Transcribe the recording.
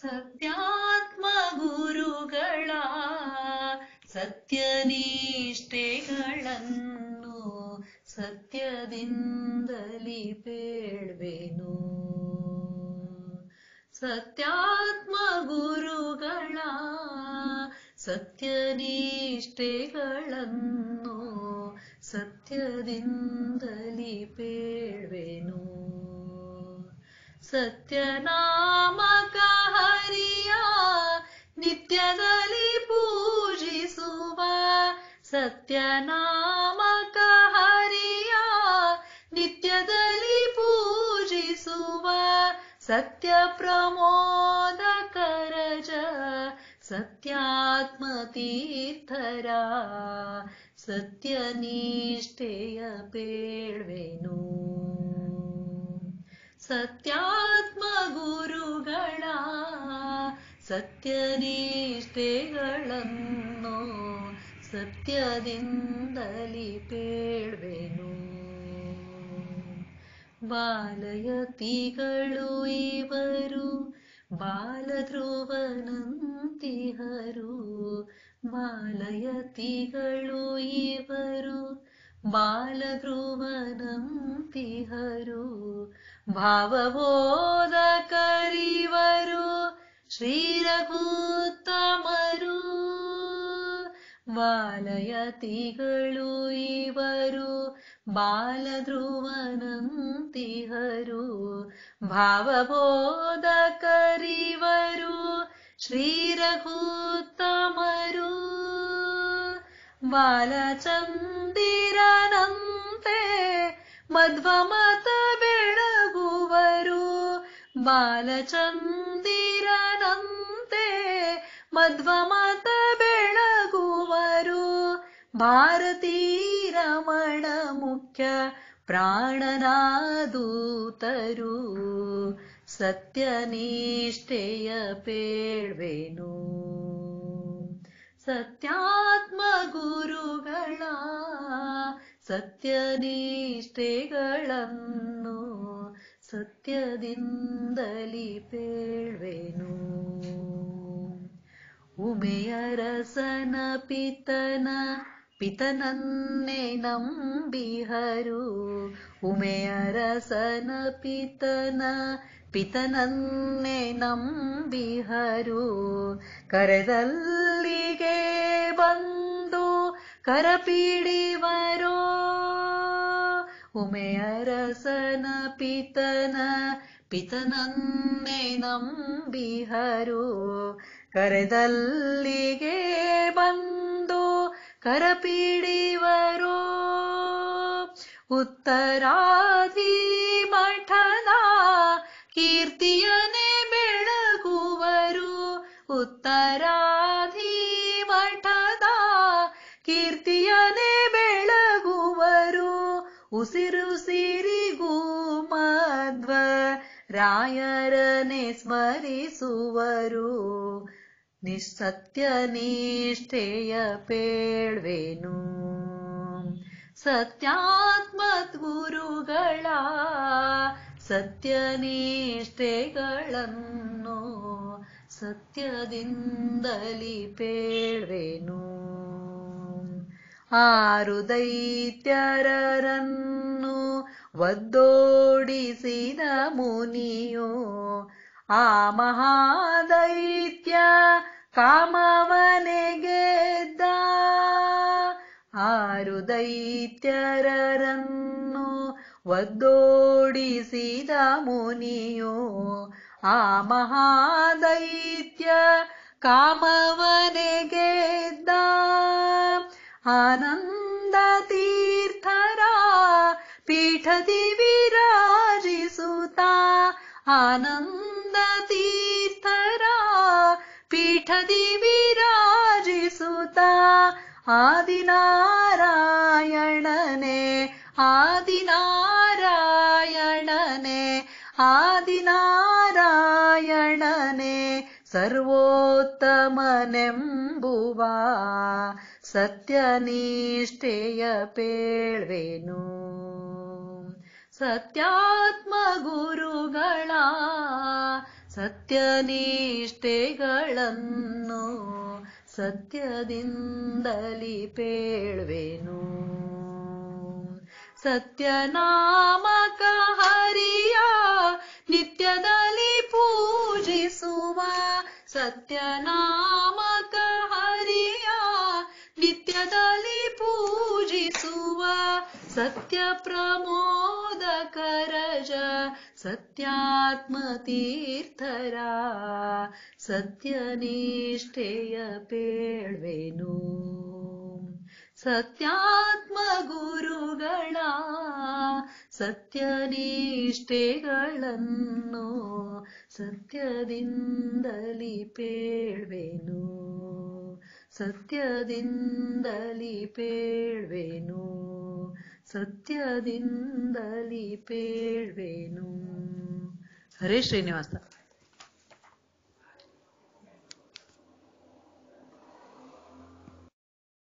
ಸತ್ಯಾತ್ಮ ಗುರುಗಳ ಸತ್ಯನಿಷ್ಠೆಗಳನ್ನು ಸತ್ಯದಿಂದಲಿ ಪೇಳ್ವೆನು ಸತ್ಯಾತ್ಮ ಗುರುಗಳ ಸತ್ಯನಿಷ್ಠೆಗಳನ್ನು ಸತ್ಯದಿಂದಲಿ ಪೇಳ್ವೆನು ಸತ್ಯನಾಮಕ ಹರಿಯ ನಿತ್ಯದಲ್ಲಿ ಪೂಜಿಸುವ ಸತ್ಯನಾಮಕ ಹರಿಯ ನಿತ್ಯದಲ್ಲಿ ಪೂಜಿಸುವ ಸತ್ಯ ಪ್ರಮೋದ ಕರಜ ಸತ್ಯಾತ್ಮ ತೀರ್ಥರ ಸತ್ಯನಿಷ್ಠೆಯ ಪೇಳ್ವೆನು ಸತ್ಯಾತ್ಮ ಗುರುಗಳ ಸತ್ಯನಿಷ್ಠೆಗಳನ್ನು ಸತ್ಯದಿಂದಲಿ ಪೇಳ್ವೆನು ಬಾಲಯತಿಗಳು ಇವರು ಬಾಲಧ್ರುವನಂತಿಹರು ಬಾಲಯತಿಗಳು ಇವರು ಬಾಲಧ್ರುವನಂತಿಹರು ಭಾವಬೋಧ ಕರಿವರು ಶ್ರೀರಘುತ್ತಮರು ಬಾಲಯತಿಗಳು ಇವರು ಬಾಲಧ್ರುವನಂತಿಹರು ಭಾವಬೋಧ ಕರಿವರು ಶ್ರೀರಘುತ್ತಮರು ಬಾಲಚಂದಿರನಂತೆ ಮಧ್ವಮತ ಬೆಳಗುವರು ಬಾಲಚಂದಿರನಂತೆ ಮಧ್ವಮತ ಬೆಳಗುವರು ಭಾರತೀ ರಮಣ ಮುಖ್ಯ ಪ್ರಾಣನಾದೂತರು ಸತ್ಯನಿಷ್ಠೆಯ ಪೇಳ್ವೆನು ಸತ್ಯಾತ್ಮ ಗುರುಗಳ ಸತ್ಯನಿಷ್ಠೆಗಳನ್ನು ಸತ್ಯದಿಂದಲಿ ಪೇಳ್ವೆನು ಉಮೆಯರಸನ ಪಿತನ ಪಿತನನ್ನೇ ನಂಬಿಹರು ಉಮೆಯರಸನ ಪಿತನ ಪಿತನನ್ನೇ ನಂಬಿಹರು ಕರೆದಲ್ಲಿಗೆ ಬಂದು ಕರಪಿಡಿವರೋ ಉಮೆಯರಸನ ಪಿತನ ಪಿತನನ್ನೇ ನಂಬಿಹರು ಕರೆದಲ್ಲಿಗೆ ಬಂದು ಕರಪಿಡಿವರೋ ಉತ್ತರಾಧಿ ಮಠದ ಕೀರ್ತಿಯನೇ ಬೆಳಗುವರು ಉತ್ತರಾಧಿ ಮಠದ ಕೀರ್ತಿಯನೇ ಬೆಳಗುವರು ಉಸಿರು ಸಿರಿಗೂ ಮಧ್ವ ರಾಯರನೆ ಸ್ಮರಿಸುವರು ನಿಸ್ಸತ್ಯ ನಿಷ್ಠೆಯ ಪೇಳ್ವೆನು ಸತ್ಯಾತ್ಮ ಗುರುಗಳ ಸತ್ಯನಿಷ್ಠೆಗಳನ್ನು ಸತ್ಯದಿಂದಲಿ ಪೇಳ್ವೆನು ಆರು ದೈತ್ಯರನ್ನು ಒದ್ದೋಡಿಸಿದ ಮುನಿಯೋ ಆ ಮಹಾದೈತ್ಯ ಕಾಮವನೆ ಗೆದ್ದ ಆರು ದೈತ್ಯರನ್ನು ಒದ್ದೋಡಿಸಿದ ಮುನಿಯೋ ಆ ಮಹಾದೈತ್ಯ ಕಾಮವನೆ ಗೆದ್ದ ಆನಂದ ತೀರ್ಥರ ಪೀಠದಿ ವಿರಾಜಿಸುತ್ತ ಆನಂದ ತೀರ್ಥರ ಪೀಠದಿ ವಿರಾಜಿಸುತ್ತ ಆದಿನಾರಾಯಣನೆ ಆದಿನಾರಾಯಣನೆ ಆದಿನಾರಾಯಣನೆ ಸರ್ವೋತ್ತಮನೆಂಬುವ ಸತ್ಯನಿಷ್ಠೆಯ ಪೇಳ್ವೆನು ಸತ್ಯಾತ್ಮ ಗುರುಗಳ ಸತ್ಯನಿಷ್ಠೆಗಳನ್ನು ಸತ್ಯದಿಂದಲಿ ಪೇಳ್ವೆನು ಸತ್ಯನಾಮಕ ಹರಿಯ ನಿತ್ಯದಲ್ಲಿ ಪೂಜಿಸುವ ಸತ್ಯನಾಮಕ ಹರಿಯ ನಿತ್ಯದಲ್ಲಿ ಪೂಜಿಸುವ ಸತ್ಯ ಪ್ರಮೋದಕರಜ ಸತ್ಯಾತ್ಮ ತೀರ್ಥರ ಸತ್ಯನಿಷ್ಠೆಯ ಪೇಳ್ವೆನು ಸತ್ಯಾತ್ಮ ಗುರುಗಳ ಸತ್ಯನಿಷ್ಠೆಗಳನ್ನು ಸತ್ಯದಿಂದಲಿ ಪೇಳ್ವೆನು ಸತ್ಯದಿಂದಲಿ ಪೇಳ್ವೆನು ಸತ್ಯದಿಂದಲಿ ಪೇಳ್ವೆನು ಹರೇ ಶ್ರೀನಿವಾಸ